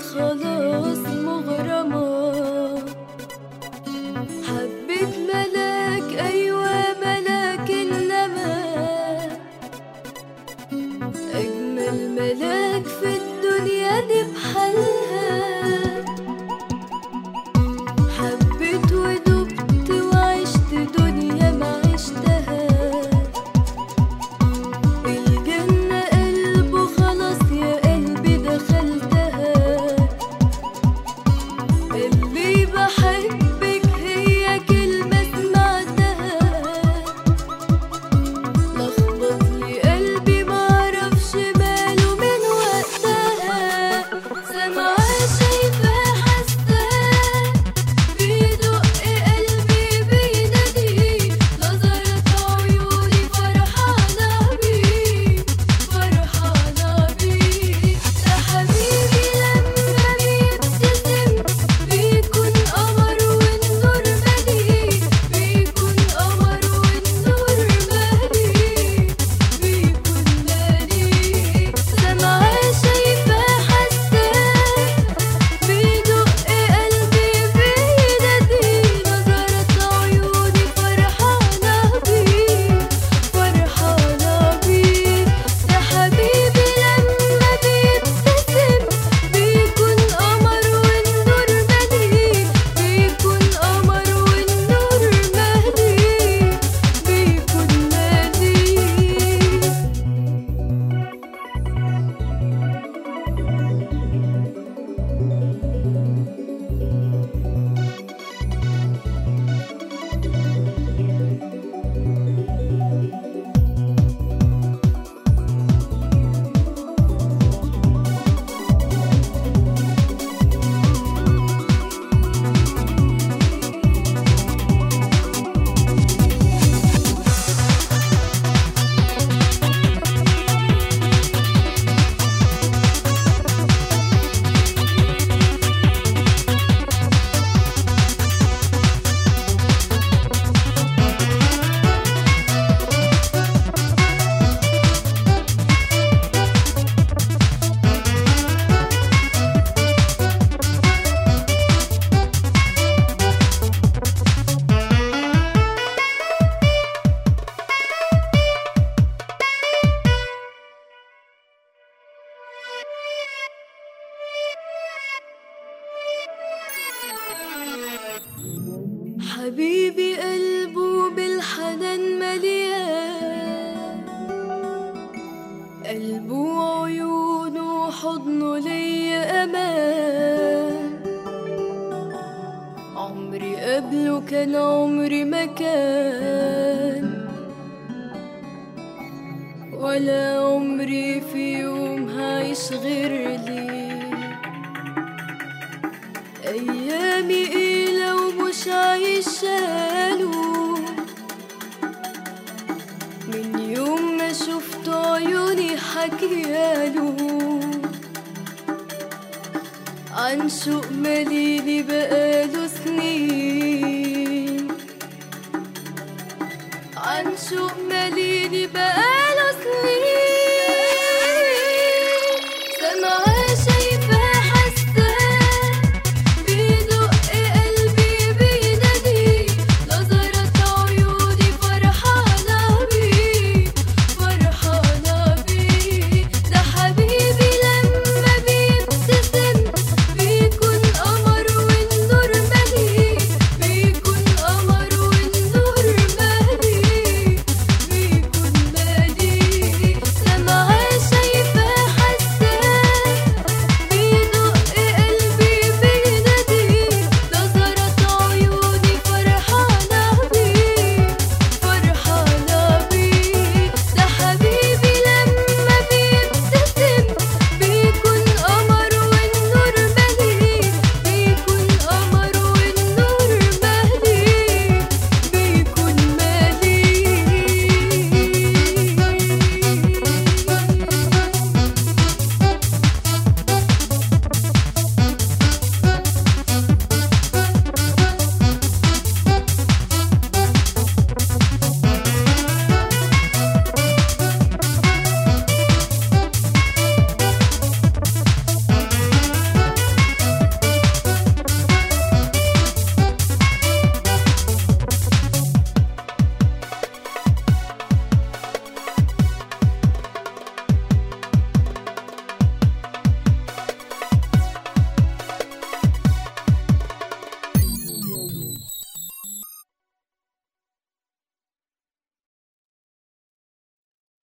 خلاص مغرمة حبيت ملاك أيوة ملاك إنما أجمل ملاك في الدنيا دي بحالها حبيت ودبت وعشت دنيا ما عشتها الجنة قلبه خلاص يا قلبي دخلتها اللي بحبك هي كلمة سمعتها لخبط لي قلبي معرفش ماله من وقتها سامعة شايفة حاسة بيدق قلبي بينادي نظرة عيوني فرحانة بيه فرحانة بيه ده حبيبي لما بيبتسم بيكون قمر والنور مالي بيكون قمر والنور مالي بيكون مالي سامعة شايفة حاسة بيدق قلبي بينادي نظرة عيوني فرحانة بيه فرحانة بيه ده حبيبي لما بيبتسم بيكون قمر والنور مالي بيكون قمر والنور مالي بيكون مالي حبيبي قلبه بالحنان مليان قلبه وعيونه وحضنه ليا امان عمري قبله كان عمري ما كان ولا عمري في يوم هعيش غير ليه أيامي إيه لو مش عايشاله من يوم ما شفت عيوني حكياله عن شوق مليني بقاله سنين عن شوق مليني بقاله